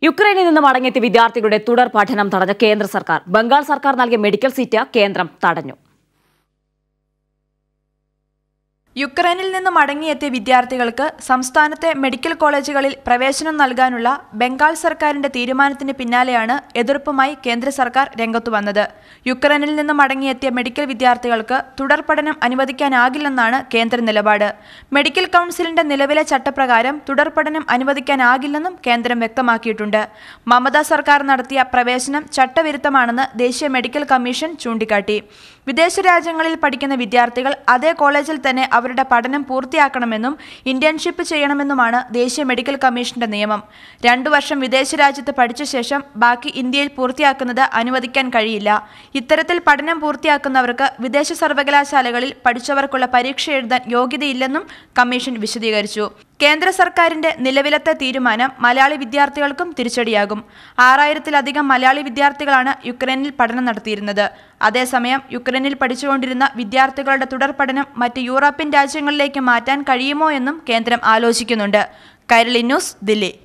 യുക്രൈനിൽ നിന്ന് മടങ്ങിയെത്തിയ വിദ്യാർത്ഥികളുടെ തുടർ പഠനം തടഞ്ഞ കേന്ദ്ര സർക്കാർ ബംഗാൾ സർക്കാർ നൽകിയ മെഡിക്കൽ സീറ്റ് കേന്ദ്രം തടഞ്ഞു യുക്രൈനിൽ നിന്ന് മടങ്ങിയെത്തിയ വിദ്യാർത്ഥികൾക്ക് സംസ്ഥാനത്തെ മെഡിക്കൽ കോളേജുകളിൽ പ്രവേശനം നൽകാനുള്ള ബംഗാൾ സർക്കാരിന്റെ തീരുമാനത്തിന് പിന്നാലെയാണ് എതിർപ്പുമായി കേന്ദ്ര സർക്കാർ രംഗത്തു വന്നത് യുക്രൈനിൽ നിന്ന് മടങ്ങിയെത്തിയ മെഡിക്കൽ വിദ്യാർത്ഥികൾക്ക് തുടർ പഠനം അനുവദിക്കാനാകില്ലെന്നാണ് കേന്ദ്ര നിലപാട് മെഡിക്കൽ കൗൺസിലിന്റെ നിലവിലെ ചട്ടപ്രകാരം തുടർ പഠനം അനുവദിക്കാനാകില്ലെന്നും കേന്ദ്രം വ്യക്തമാക്കിയിട്ടുണ്ട് മമതാ സർക്കാർ നടത്തിയ പ്രവേശനം ചട്ടവിരുദ്ധമാണെന്ന് ദേശീയ മെഡിക്കൽ കമ്മീഷൻ ചൂണ്ടിക്കാട്ടി വിദേശ രാജ്യങ്ങളിൽ പഠിക്കുന്ന വിദ്യാർത്ഥികൾ അതേ കോളേജിൽ തന്നെ അവരുടെ പഠനം പൂർത്തിയാക്കണമെന്നും ഇന്റേൺഷിപ്പ് ചെയ്യണമെന്നുമാണ് ദേശീയ മെഡിക്കൽ കമ്മീഷന്റെ നിയമം രണ്ടു വർഷം വിദേശ രാജ്യത്ത് പഠിച്ച ശേഷം ബാക്കി ഇന്ത്യയിൽ പൂർത്തിയാക്കുന്നത് അനുവദിക്കാൻ കഴിയില്ല ഇത്തരത്തിൽ പഠനം പൂർത്തിയാക്കുന്നവർക്ക് വിദേശ സർവകലാശാലകളിൽ പഠിച്ചവർക്കുള്ള പരീക്ഷ എഴുതാൻ യോഗ്യതയില്ലെന്നും കമ്മീഷൻ വിശദീകരിച്ചു കേന്ദ്ര സർക്കാരിന്റെ നിലവിലത്തെ തീരുമാനം മലയാളി വിദ്യാർത്ഥികൾക്കും തിരിച്ചടിയാകും ആറായിരത്തിലധികം മലയാളി വിദ്യാർത്ഥികളാണ് യുക്രൈനിൽ പഠനം നടത്തിയിരുന്നത് അതേസമയം യുക്രൈനിൽ പഠിച്ചുകൊണ്ടിരുന്ന വിദ്യാർത്ഥികളുടെ തുടർ പഠനം മറ്റ് യൂറോപ്യൻ രാജ്യങ്ങളിലേക്ക് മാറ്റാൻ കഴിയുമോ എന്നും കേന്ദ്രം ആലോചിക്കുന്നുണ്ട് കൈരളി ന്യൂസ് ദില്ലി